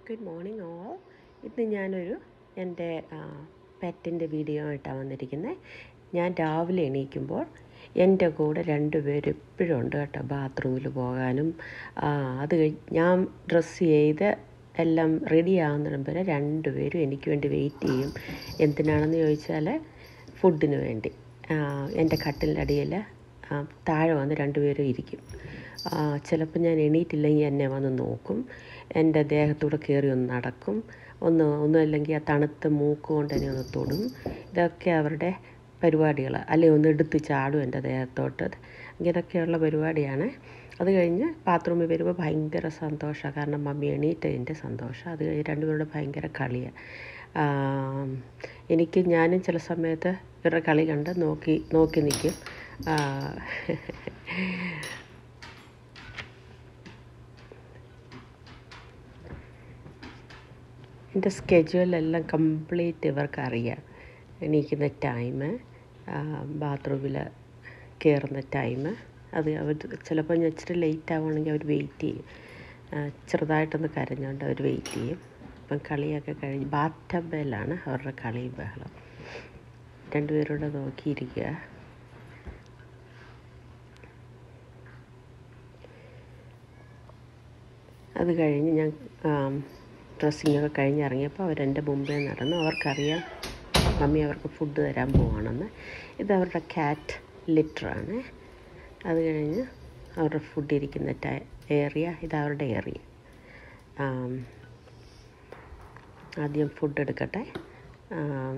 good morning all ഇന്ന് ഞാനൊരു എൻ്റെ പെറ്റിൻ്റെ വീഡിയോ ആയിട്ടാണ് വന്നിരിക്കുന്നത് ഞാൻ രാവിലെ എണീക്കുമ്പോൾ എൻ്റെ കൂടെ രണ്ട് പേര് എപ്പോഴും ഉണ്ട് കേട്ടോ ബാത്റൂമിൽ പോകാനും ആ, അത് കഴിഞ്ഞ് ഞാൻ ഡ്രസ്സ് ചെയ്ത് എല്ലാം റെഡി ആകുന്നിടം വരെ രണ്ടുപേരും എനിക്ക് വേണ്ടി വെയിറ്റ് ചെയ്യും എന്തിനാണെന്ന് ചോദിച്ചാൽ ഫുഡിന് വേണ്ടി ആ, എൻ്റെ കട്ടിലിൻ്റെ അടിയിൽ ആ, താഴെ വന്ന് രണ്ടുപേരും ഇരിക്കും ചിലപ്പോൾ ഞാൻ എണീറ്റില്ലെങ്കിൽ എന്നെ വന്ന് നോക്കും എൻ്റെ ദേഹത്തൂടെ കയറി ഒന്ന് നടക്കും ഒന്ന് ഒന്നുമല്ലെങ്കിൽ ആ തണുത്ത മൂക്ക് കൊണ്ട് എന്നെ ഒന്ന് തൊടും ഇതൊക്കെ അവരുടെ പരിപാടികൾ അല്ലെങ്കിൽ ഒന്ന് എടുത്ത് ചാടും എൻ്റെ ദേഹത്തോട്ട് ഇങ്ങനെയൊക്കെയുള്ള പരിപാടിയാണ് അത് കഴിഞ്ഞ് ബാത്റൂമിൽ വരുമ്പോൾ ഭയങ്കര സന്തോഷമാണ് കാരണം മമ്മി എണീറ്റതിൻ്റെ സന്തോഷം അത് കഴിഞ്ഞ് രണ്ടുപേരുടെ ഭയങ്കര കളിയാണ് എനിക്ക് ഞാനും ചില സമയത്ത് ഇവരുടെ കളി കണ്ട് നോക്കി നോക്കി നിൽക്കും ആ, എൻ്റെ സ്കെഡ്യൂളെല്ലാം കംപ്ലീറ്റ് ഇവർക്ക് അറിയാം എണീക്കുന്ന ടൈം ബാത്റൂമിൽ കയറുന്ന ടൈം അത് അവർ ചിലപ്പോൾ ഞാൻ ഇച്ചിരി ലേറ്റ് ആവുകയാണെങ്കിൽ അവർ വെയിറ്റ് ചെയ്യും ആ, ചെറുതായിട്ടൊന്ന് കരഞ്ഞുകൊണ്ട് അവർ വെയിറ്റ് ചെയ്യും അപ്പം കളിയൊക്കെ കഴിഞ്ഞ് ബാത്ത് ടബയിലാണ് അവരുടെ കളി ബഹളം രണ്ടുപേരോടെ നോക്കിയിരിക്കുക അത് കഴിഞ്ഞ് ഞാൻ ഡ്രസ്സിങ്ങൊക്കെ കഴിഞ്ഞ് ഇറങ്ങിയപ്പോൾ അവരെൻ്റെ മുമ്പേ നടന്നു അവർക്കറിയാം മമ്മി അവർക്ക് ഫുഡ് തരാൻ പോവാണെന്ന് ഇത് അവരുടെ ക്യാറ്റ് ലിറ്ററാണ് അത് കഴിഞ്ഞ് അവരുടെ ഫുഡ് ഇരിക്കുന്ന ടൈ ഏറിയ ഇത് അവരുടെ ഏറിയ ആദ്യം ഫുഡ് എടുക്കട്ടെ ആം,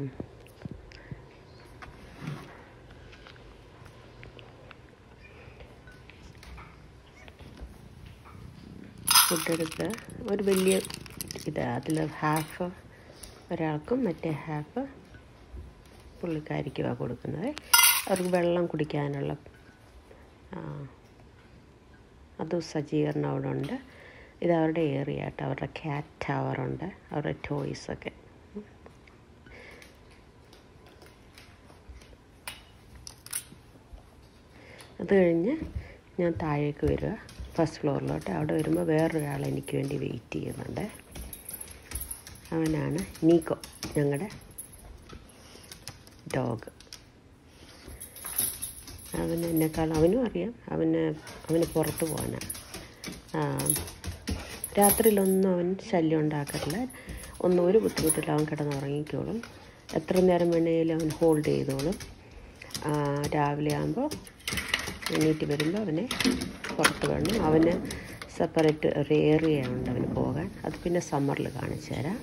ഫുഡ് എടുത്ത് ഒരു വലിയ ഇത് അതിൽ ഹാഫ് ഒരാൾക്കും മറ്റേ ഹാഫ് പുള്ളിക്കാരിക്കുമാണ് കൊടുക്കുന്നത് അവർക്ക് വെള്ളം കുടിക്കാനുള്ള ആ, അതും സജ്ജീകരണം അവിടെ ഉണ്ട് ഇത് അവരുടെ ഏറിയ കേട്ടോ അവരുടെ ക്യാറ്റ് ടവറുണ്ട് അവരുടെ ടോയ്സൊക്കെ അത് കഴിഞ്ഞ് ഞാൻ താഴേക്ക് വരിക ഫസ്റ്റ് ഫ്ലോറിലോട്ട് അവിടെ വരുമ്പോൾ വേറൊരാൾ എനിക്ക് വേണ്ടി വെയിറ്റ് ചെയ്യുന്നുണ്ട് അവനാണ് നീക്കോ ഞങ്ങളുടെ ഡോഗ് അവന് എന്നെക്കാൾ അവനും അറിയാം അവന് അവന് പുറത്ത് പോകാനാണ് രാത്രിയിലൊന്നും അവൻ ശല്യം ഉണ്ടാക്കത്തില്ല ഒന്നും ഒരു ബുദ്ധിമുട്ടില്ല അവൻ കിടന്നുറങ്ങിക്കോളും എത്ര നേരം വേണേലും അവൻ ഹോൾഡ് ചെയ്തോളും ആ, രാവിലെ ആകുമ്പോൾ എണീറ്റ് വരുമ്പോൾ അവനെ പുറത്ത് വിടണം അവന് സെപ്പറേറ്റ് ഒരു ഏറിയ ഉണ്ട് അവന് പോകാൻ അത് പിന്നെ സമ്മറിൽ കാണിച്ചു തരാം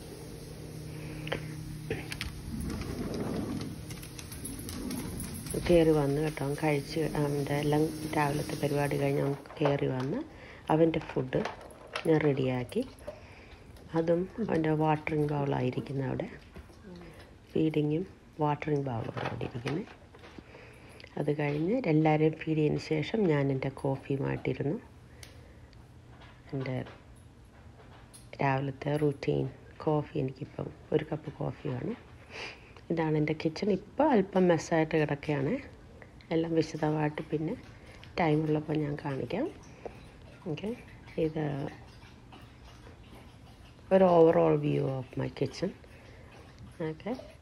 കയറി വന്ന് കേട്ടോ അവൻ കഴിച്ച് അവൻ്റെ എല്ലാം രാവിലത്തെ പരിപാടി കഴിഞ്ഞ് അവൻ കയറി വന്ന് അവൻ്റെ ഫുഡ് ഞാൻ റെഡിയാക്കി അതും അവൻ്റെ വാട്ടറിങ് ബൗളായിരിക്കുന്നത് അവിടെ ഫീഡിങ്ങും വാട്ടറിങ് ബൗളും അവിടെ ഇരിക്കുന്നത് അത് കഴിഞ്ഞ് എല്ലാവരെയും ഫീഡ് ചെയ്തതിന് ശേഷം ഞാൻ എൻ്റെ കോഫിയുമായിട്ടിരുന്നു എൻ്റെ രാവിലത്തെ റുട്ടീൻ കോഫി എനിക്കിപ്പം ഒരു കപ്പ് കോഫി വേണം ഇതാണ് എൻ്റെ കിച്ചൺ ഇപ്പോൾ അല്പം മെസ്സായിട്ട് കിടക്കുകയാണ് എല്ലാം വിശദമായിട്ട് പിന്നെ ടൈമുള്ളപ്പോൾ ഞാൻ കാണിക്കാം ഓക്കെ ഇത് ഒരു overall view of my kitchen okay